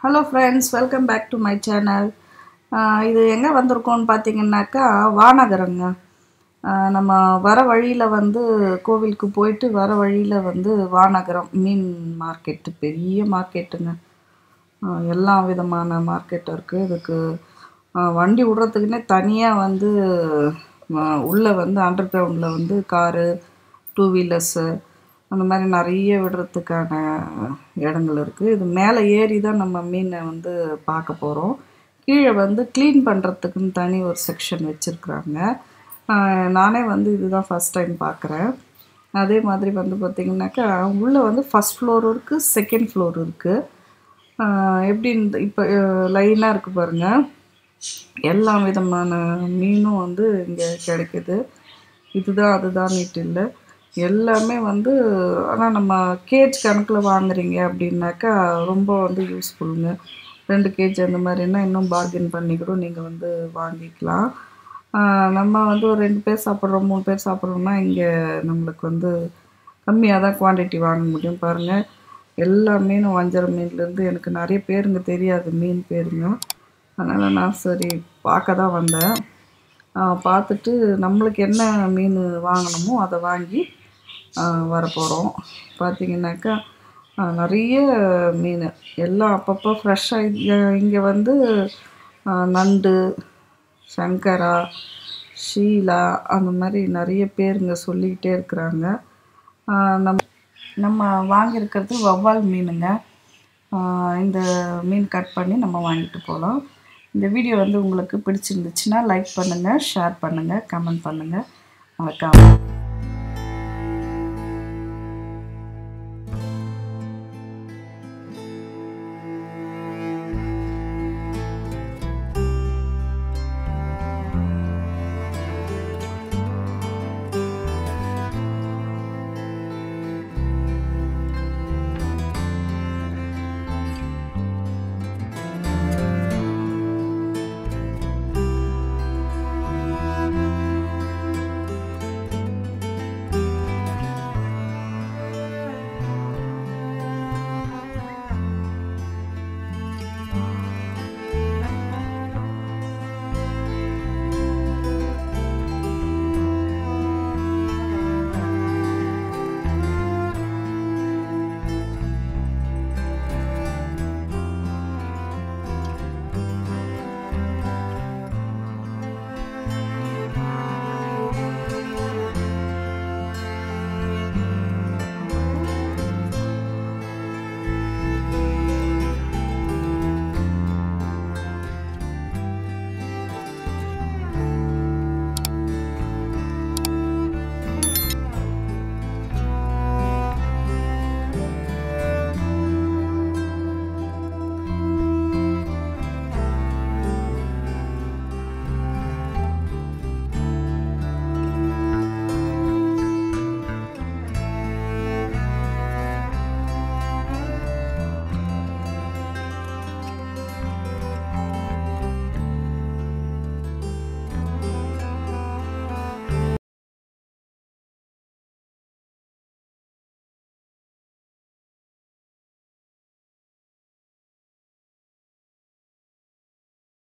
hello friends welcome back to my channel இது எங்கே வந்திருக்கோம்னு பார்த்தீங்கன்னாக்கா வானகரங்க ஆஹ் நம்ம வர வழியில் வந்து கோவிலுக்கு போயிட்டு வர வழியில் வந்து வானகரம் மீன் மார்க்கெட்டு பெரிய மார்க்கெட்டுங்க ஆஹ் எல்லா விதமான மார்க்கெட் இருக்குது இதுக்கு ஆஹ் வண்டி விடுறதுக்குன்னே தனியாக வந்து ஆஹ் உள்ளே வந்து அண்டர் கிரவுண்டில் வந்து காரு டூ வீலர்ஸு அந்த மாதிரி நிறைய விடுறதுக்கான இடங்கள் இருக்குது இது மேலே ஏறி தான் நம்ம மீனை வந்து பார்க்க போகிறோம் கீழே வந்து க்ளீன் பண்ணுறதுக்குன்னு தனி ஒரு செக்ஷன் வச்சுருக்குறாங்க நானே வந்து இதுதான் ஃபஸ்ட் டைம் பார்க்குறேன் அதே மாதிரி வந்து பார்த்திங்கனாக்கா உள்ளே வந்து ஃபஸ்ட் ஃப்ளோர் இருக்குது செகண்ட் ஃப்ளோர் இருக்குது எப்படி இந்த இப்போ லைனாக இருக்குது பாருங்கள் எல்லா விதமான மீனும் வந்து இங்கே கிடைக்குது இதுதான் அதுதான்னுட்டு இல்லை எல்லாமே வந்து ஆனால் நம்ம கேஜ் கணக்கில் வாங்குறீங்க அப்படின்னாக்கா ரொம்ப வந்து யூஸ்ஃபுல்லுங்க ரெண்டு கேஜ் அந்த மாதிரின்னா இன்னும் பார்கென் பண்ணி கூட நீங்கள் வந்து வாங்கிக்கலாம் ஆஹ் நம்ம வந்து ஒரு ரெண்டு பேர் சாப்பிட்றோம் மூணு பேர் சாப்பிட்றோம்னா இங்கே நம்மளுக்கு வந்து கம்மியாக தான் குவான்டிட்டி வாங்க முடியும் பாருங்கள் எல்லா மீனும் வஞ்சர மீன்லேருந்து எனக்கு நிறைய பேருங்க தெரியாது மீன் பேருங்க அதனால் நான் சரி பார்க்க தான் வந்தேன் ஆஹ் பார்த்துட்டு நம்மளுக்கு என்ன மீன் வாங்கணுமோ அதை வாங்கி வரப்போகிறோம் பார்த்தீங்கன்னாக்கா ஆஹ் நிறைய மீன் எல்லாம் அப்பப்போ ஃப்ரெஷ்ஷாக இங்கே வந்து ஆஹ் நண்டு சங்கரா ஷீலா அந்த மாதிரி நிறைய பேருங்க சொல்லிக்கிட்டே இருக்கிறாங்க ஆஹ் நம் நம்ம வாங்கியிருக்கிறது வவ்வால் மீனுங்க ஆஹ் இந்த மீன் கட் பண்ணி நம்ம வாங்கிட்டு போகலாம் இந்த வீடியோ வந்து உங்களுக்கு பிடிச்சிருந்துச்சுன்னா லைக் பண்ணுங்கள் ஷேர் பண்ணுங்கள் கமெண்ட் பண்ணுங்கள் மறக்காமல்